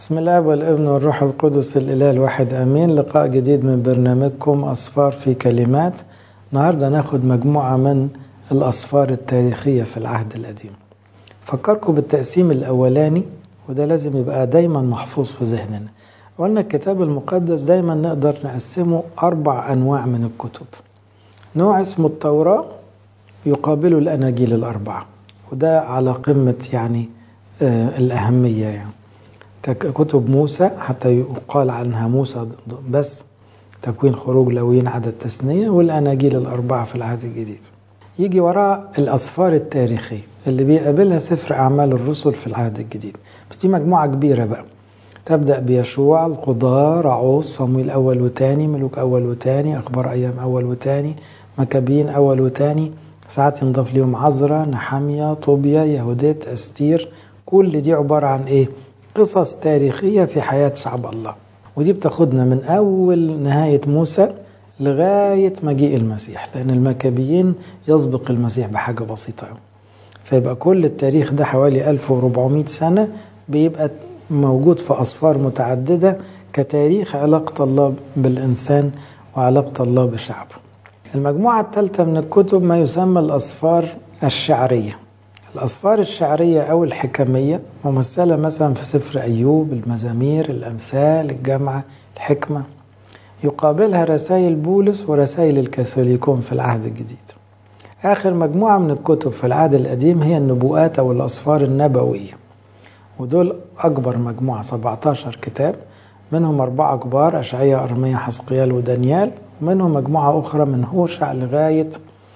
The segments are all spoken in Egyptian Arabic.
بسم الله والابن والروح القدس الإله الواحد أمين لقاء جديد من برنامجكم أصفار في كلمات النهاردة ناخد مجموعة من الأصفار التاريخية في العهد القديم فكركم بالتقسيم الأولاني وده لازم يبقى دايما محفوظ في ذهننا قلنا الكتاب المقدس دايما نقدر نقسمه أربع أنواع من الكتب نوع اسمه التوراة يقابله الأناجيل الأربعة وده على قمة يعني آه الأهمية يعني كتب موسى حتى يقال عنها موسى بس تكوين خروج لوين عدد تثنية والأناجيل الأربعة في العهد الجديد يجي وراء الأسفار التاريخية اللي بيقابلها سفر أعمال الرسل في العهد الجديد بس دي مجموعة كبيرة بقى تبدأ بيشوع القضاة رعوس صمويل أول وتاني ملوك أول وتاني أخبار أيام أول وتاني مكابين أول وتاني ساعات ينضاف ليهم عزرا نحمية طوبيا يهوديت أستير كل دي عبارة عن إيه؟ قصص تاريخية في حياة شعب الله ودي بتاخدنا من أول نهاية موسى لغاية مجيء المسيح لأن المكابيين يسبق المسيح بحاجة بسيطة فيبقى كل التاريخ ده حوالي 1400 سنة بيبقى موجود في أصفار متعددة كتاريخ علاقة الله بالإنسان وعلاقة الله بشعبه المجموعة الثالثة من الكتب ما يسمى الأصفار الشعرية الأصفار الشعرية أو الحكمية ممثلة مثلا في سفر أيوب المزامير الأمثال الجامعة الحكمة يقابلها رسائل بولس ورسائل الكاثوليكون في العهد الجديد آخر مجموعة من الكتب في العهد القديم هي النبوءات أو الأصفار النبوية ودول أكبر مجموعة 17 كتاب منهم أربعة كبار أشعية أرمية حسقيال ودانيال ومنهم مجموعة أخرى من هوشع لغاية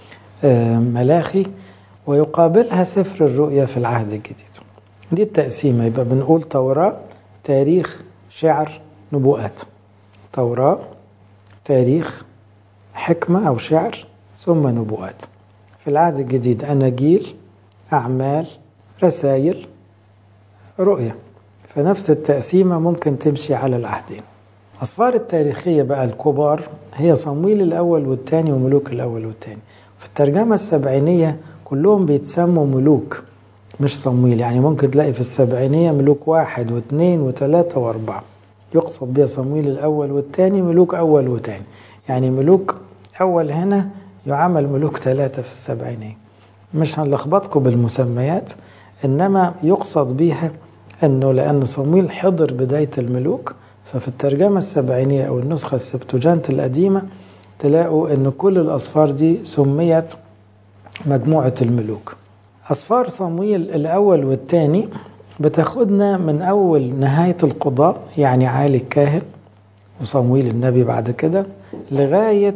ملاخي ويقابلها سفر الرؤيا في العهد الجديد دي التقسيمة يبقى بنقول توراة تاريخ شعر نبوءات توراة تاريخ حكمة أو شعر ثم نبوءات في العهد الجديد أناجيل أعمال رسائل رؤية فنفس التقسيمة ممكن تمشي على العهدين أصفار التاريخية بقى الكبار هي صمويل الأول والثاني وملوك الأول والثاني في الترجمة السبعينية كلهم بيتسموا ملوك مش صمويل يعني ممكن تلاقي في السبعينية ملوك واحد واثنين وثلاثة وأربعة يقصد بها صمويل الأول والثاني ملوك أول وثاني يعني ملوك أول هنا يعامل ملوك ثلاثة في السبعينية مش هنلخبطكم بالمسميات إنما يقصد بها أنه لأن صمويل حضر بداية الملوك ففي الترجمة السبعينية أو النسخة السبتوجانت القديمة تلاقوا أن كل الأصفار دي سميت مجموعة الملوك أصفار صمويل الأول والثاني بتاخدنا من أول نهاية القضاء يعني عالي الكاهن وصمويل النبي بعد كده لغاية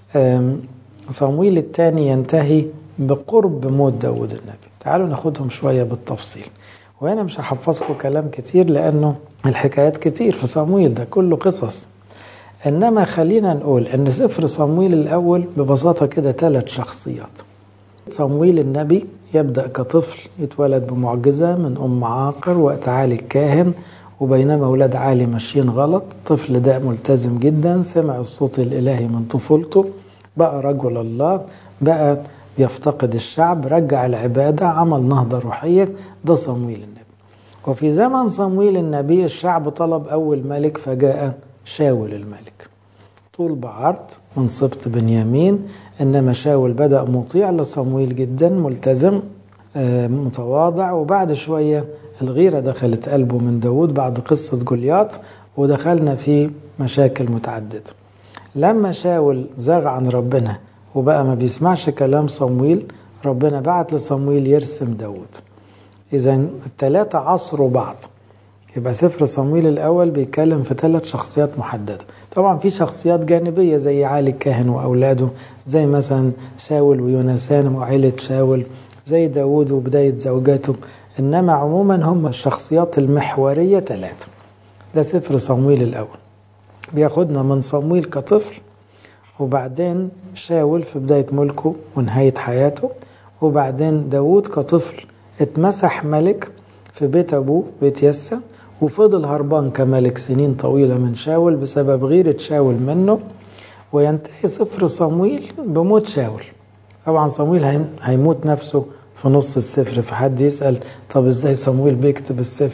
صمويل الثاني ينتهي بقرب موت داود النبي تعالوا ناخدهم شوية بالتفصيل وهنا مش هحفظكم كلام كتير لأنه الحكايات كتير في صمويل ده كله قصص إنما خلينا نقول إن سفر صمويل الأول ببساطة كده ثلاث شخصيات صمويل النبي يبدأ كطفل يتولد بمعجزة من أم عاقر وقت عالي الكاهن وبينما أولاد عالي ماشيين غلط الطفل ده ملتزم جدا سمع الصوت الإلهي من طفولته بقى رجل الله بقى بيفتقد الشعب رجع العبادة عمل نهضة روحية ده صمويل النبي وفي زمن صمويل النبي الشعب طلب أول ملك فجاء شاول الملك طول بعرض من سبط بنيامين إنما شاول بدأ مطيع لصمويل جدا ملتزم متواضع وبعد شوية الغيرة دخلت قلبه من داود بعد قصة جولياط ودخلنا في مشاكل متعددة لما شاول زاغ عن ربنا وبقى ما بيسمعش كلام صمويل ربنا بعت لصمويل يرسم داود إذا الثلاثة عصروا بعض يبقى سفر صمويل الأول بيتكلم في ثلاث شخصيات محددة طبعا في شخصيات جانبية زي عالي الكاهن وأولاده زي مثلا شاول ويونسان وعيلة شاول زي داود وبداية زوجاته إنما عموما هم الشخصيات المحورية ثلاثة ده سفر صمويل الأول بياخدنا من صمويل كطفل وبعدين شاول في بداية ملكه ونهاية حياته وبعدين داود كطفل اتمسح ملك في بيت أبوه بيت يسى وفضل هربان كملك سنين طويلة من شاول بسبب غيرة شاول منه وينتهي سفر صمويل بموت شاول طبعا صمويل هيموت نفسه في نص السفر فحد يسأل طب ازاي صمويل بيكتب السفر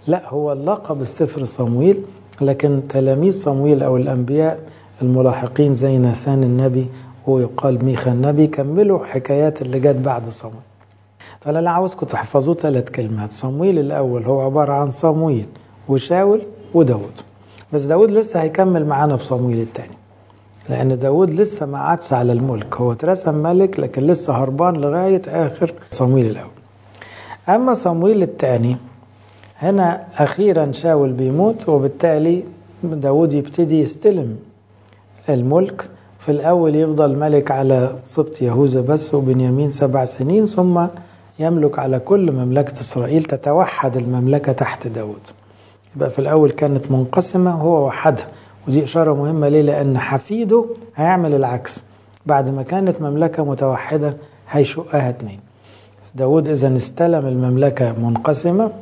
لا هو اللقب السفر صمويل لكن تلاميذ صمويل أو الأنبياء الملاحقين زي ناثان النبي ويقال ميخا النبي كملوا حكايات اللي جت بعد صمويل فأنا عاوزكم تحفظوا ثلاث كلمات صمويل الأول هو عبارة عن صمويل وشاول وداود بس داود لسه هيكمل معانا في صمويل الثاني لأن داود لسه ما عادش على الملك هو اترسم ملك لكن لسه هربان لغاية آخر صمويل الأول أما صمويل الثاني هنا أخيرا شاول بيموت وبالتالي داود يبتدي يستلم الملك في الأول يفضل ملك على سبط يهوذا بس وبنيامين سبع سنين ثم يملك على كل مملكة إسرائيل تتوحد المملكة تحت داود يبقى في الأول كانت منقسمة هو وحدها ودي إشارة مهمة ليه لأن حفيده هيعمل العكس بعد ما كانت مملكة متوحدة هيشقها اتنين داود إذا استلم المملكة منقسمة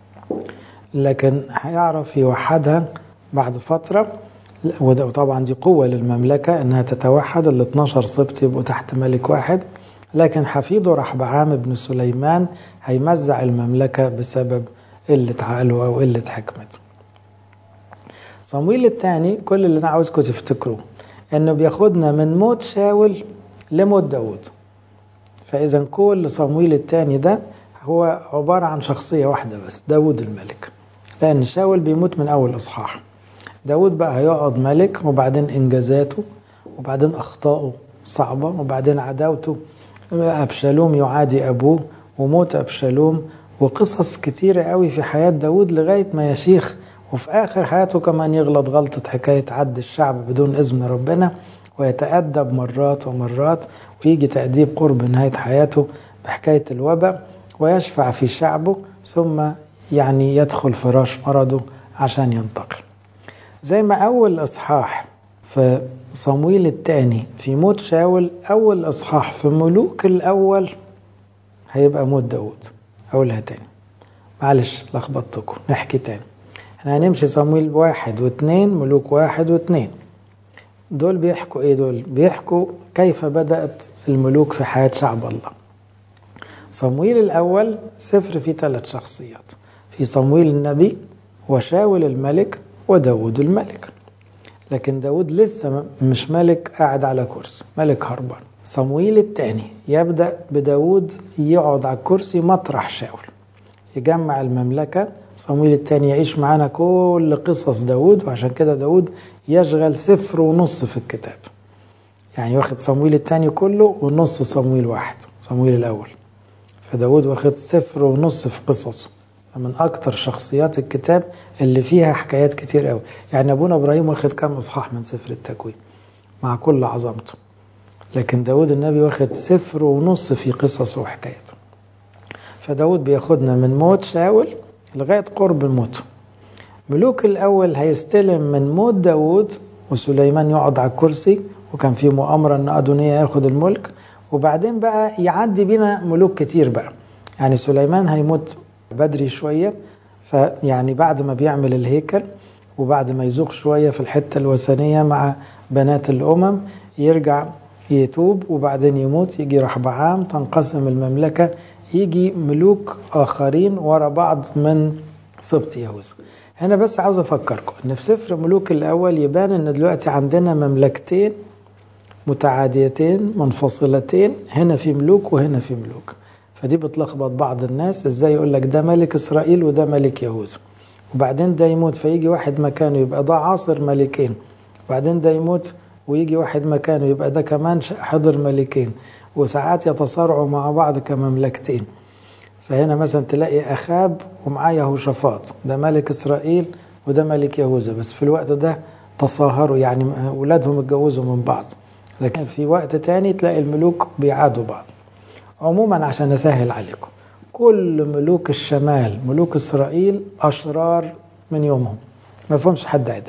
لكن هيعرف يوحدها بعد فترة وطبعا دي قوة للمملكة انها تتوحد ال 12 سبط يبقوا تحت ملك واحد لكن حفيده رحبعام بن سليمان هيمزع المملكة بسبب قلة عقله أو قلة حكمته صمويل الثاني كل اللي أنا عاوزكم تفتكروه إنه بياخدنا من موت شاول لموت داود فإذا كل صمويل الثاني ده هو عبارة عن شخصية واحدة بس داود الملك لأن شاول بيموت من أول إصحاح داود بقى هيقعد ملك وبعدين إنجازاته وبعدين أخطائه صعبة وبعدين عداوته أبشالوم يعادي أبوه وموت أبشالوم وقصص كتيرة قوي في حياة داود لغاية ما يشيخ وفي آخر حياته كمان يغلط غلطة حكاية عد الشعب بدون إذن ربنا ويتأدب مرات ومرات ويجي تأديب قرب نهاية حياته بحكاية الوباء ويشفع في شعبه ثم يعني يدخل فراش مرضه عشان ينتقل زي ما أول إصحاح في صمويل الثاني في موت شاول أول إصحاح في ملوك الأول هيبقى موت داود أقولها تاني معلش لخبطتكم نحكي تاني احنا هنمشي صمويل واحد واثنين ملوك واحد واثنين دول بيحكوا ايه دول بيحكوا كيف بدأت الملوك في حياة شعب الله صمويل الأول سفر فيه ثلاث شخصيات في صمويل النبي وشاول الملك وداود الملك لكن داود لسه مش ملك قاعد على كرسي ملك هربان صمويل الثاني يبدأ بداود يقعد على الكرسي مطرح شاول يجمع المملكة صمويل الثاني يعيش معانا كل قصص داود وعشان كده داود يشغل سفر ونص في الكتاب يعني واخد صمويل الثاني كله ونص صمويل واحد صمويل الأول فداود واخد سفر ونص في قصصه من أكتر شخصيات الكتاب اللي فيها حكايات كتير قوي يعني أبونا إبراهيم واخد كام إصحاح من سفر التكوين مع كل عظمته لكن داود النبي واخد سفر ونص في قصصه وحكايته فداود بياخدنا من موت شاول لغاية قرب موته ملوك الأول هيستلم من موت داود وسليمان يقعد على الكرسي وكان في مؤامرة أن أدونية ياخد الملك وبعدين بقى يعدي بينا ملوك كتير بقى يعني سليمان هيموت بدري شوية فيعني بعد ما بيعمل الهيكل وبعد ما يزوق شوية في الحتة الوثنية مع بنات الأمم يرجع يتوب وبعدين يموت يجي رحبعام تنقسم المملكة يجي ملوك آخرين ورا بعض من سبط يهوذا هنا بس عاوز أفكركم إن في سفر ملوك الأول يبان إن دلوقتي عندنا مملكتين متعاديتين منفصلتين هنا في ملوك وهنا في ملوك فدي بتلخبط بعض الناس ازاي يقول لك ده ملك اسرائيل وده ملك يهوذا وبعدين ده يموت فيجي واحد مكانه يبقى ده عاصر ملكين وبعدين ده يموت ويجي واحد مكانه يبقى ده كمان حضر ملكين وساعات يتصارعوا مع بعض كمملكتين فهنا مثلا تلاقي أخاب ومعاه يهوشافاط ده ملك إسرائيل وده ملك يهوذا بس في الوقت ده تصاهروا يعني أولادهم اتجوزوا من بعض لكن في وقت تاني تلاقي الملوك بيعادوا بعض عموما عشان أسهل عليكم كل ملوك الشمال ملوك إسرائيل أشرار من يومهم ما فهمش حد عدل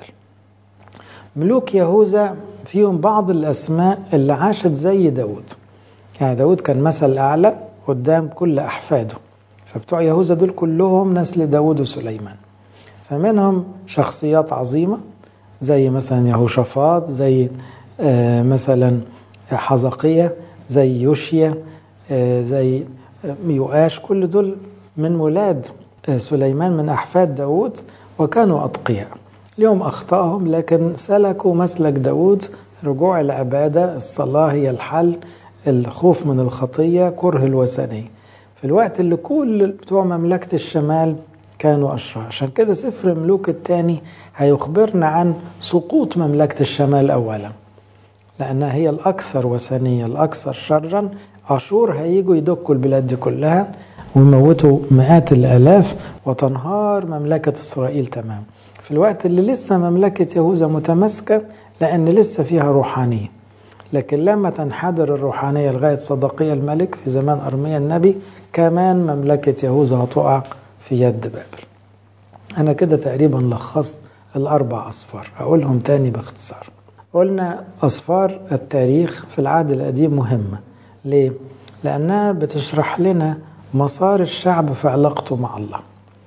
ملوك يهوذا فيهم بعض الأسماء اللي عاشت زي داود يعني داود كان مثل أعلى قدام كل أحفاده فبتوع يهوذا دول كلهم نسل داود وسليمان فمنهم شخصيات عظيمة زي مثلا يهوشافاط زي آه مثلا حزقية زي يوشيا آه زي يؤاش كل دول من ولاد سليمان من أحفاد داود وكانوا أتقياء اليوم أخطأهم لكن سلكوا مسلك داود رجوع العبادة الصلاة هي الحل الخوف من الخطية كره الوثنية في الوقت اللي كل بتوع مملكة الشمال كانوا أشرار عشان كده سفر ملوك الثاني هيخبرنا عن سقوط مملكة الشمال أولا لأنها هي الأكثر وثنية الأكثر شرا أشور هيجوا يدكوا البلاد دي كلها ويموتوا مئات الآلاف وتنهار مملكة إسرائيل تمام في الوقت اللي لسه مملكة يهوذا متماسكة لأن لسه فيها روحانية لكن لما تنحدر الروحانية لغاية صدقية الملك في زمان أرميا النبي كمان مملكة يهوذا هتقع في يد بابل أنا كده تقريبا لخصت الأربع أصفار أقولهم تاني باختصار قلنا أصفار التاريخ في العهد القديم مهمة ليه؟ لأنها بتشرح لنا مسار الشعب في علاقته مع الله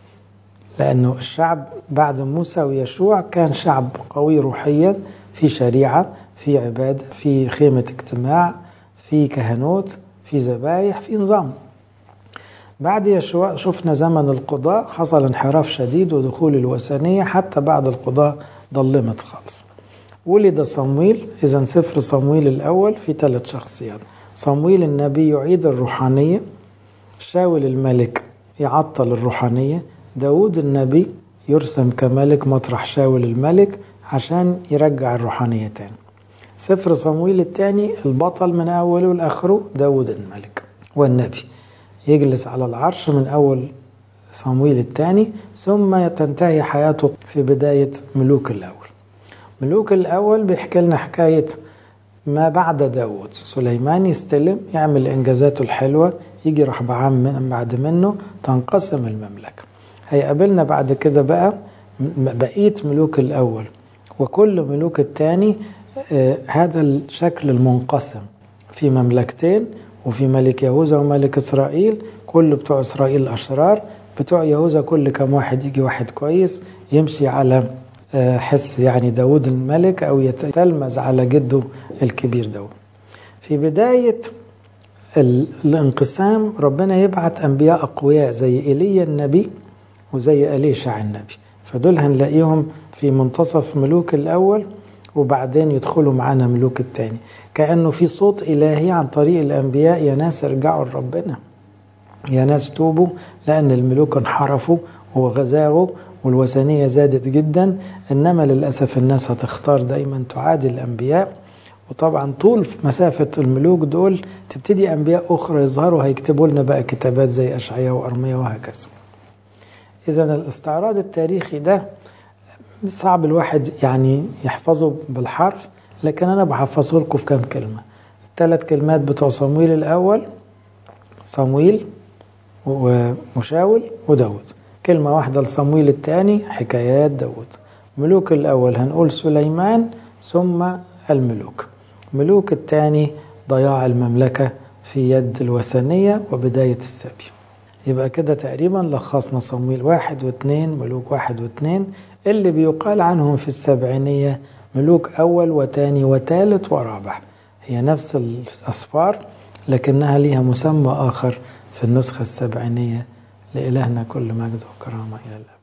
لأنه الشعب بعد موسى ويشوع كان شعب قوي روحيا في شريعة في عبادة في خيمة اجتماع في كهنوت في ذبايح في نظام بعد يشوع شفنا زمن القضاء حصل انحراف شديد ودخول الوثنية حتى بعد القضاء ضلمت خالص ولد صمويل إذا سفر صمويل الأول في ثلاث شخصيات صمويل النبي يعيد الروحانية شاول الملك يعطل الروحانية داود النبي يرسم كملك مطرح شاول الملك عشان يرجع الروحانية تاني سفر صمويل الثاني البطل من أوله لآخره داود الملك والنبي يجلس على العرش من أول صمويل الثاني ثم تنتهي حياته في بداية ملوك الأول ملوك الأول بيحكي لنا حكاية ما بعد داود سليمان يستلم يعمل إنجازاته الحلوة يجي رحبعام من بعد منه تنقسم المملكة هيقابلنا بعد كده بقى بقية ملوك الأول وكل ملوك الثاني آه هذا الشكل المنقسم في مملكتين وفي ملك يهوذا وملك إسرائيل كل بتوع إسرائيل أشرار بتوع يهوذا كل كم واحد يجي واحد كويس يمشي على آه حس يعني داود الملك أو يتلمذ على جده الكبير داود في بداية الانقسام ربنا يبعت أنبياء أقوياء زي إيليا النبي وزي أليشع النبي فدول هنلاقيهم في منتصف ملوك الأول وبعدين يدخلوا معانا ملوك التاني كأنه في صوت إلهي عن طريق الأنبياء يا ناس ارجعوا لربنا يا ناس توبوا لأن الملوك انحرفوا وغزاوا والوثنية زادت جدا إنما للأسف الناس هتختار دايما تعادي الأنبياء وطبعا طول مسافة الملوك دول تبتدي أنبياء أخرى يظهروا هيكتبوا لنا بقى كتابات زي أشعياء وأرميا وهكذا إذا الاستعراض التاريخي ده صعب الواحد يعني يحفظه بالحرف لكن أنا بحفظه لكم في كام كلمة ثلاث كلمات بتوع صمويل الأول صمويل ومشاول وداود كلمة واحدة لصمويل الثاني حكايات داود ملوك الأول هنقول سليمان ثم الملوك ملوك الثاني ضياع المملكة في يد الوثنية وبداية السبي يبقى كده تقريبا لخصنا صمويل واحد واثنين ملوك واحد واثنين اللي بيقال عنهم في السبعينية ملوك أول وثاني وثالث ورابع هي نفس الأصفار لكنها ليها مسمى آخر في النسخة السبعينية لإلهنا كل مجد وكرامة إلى الأبد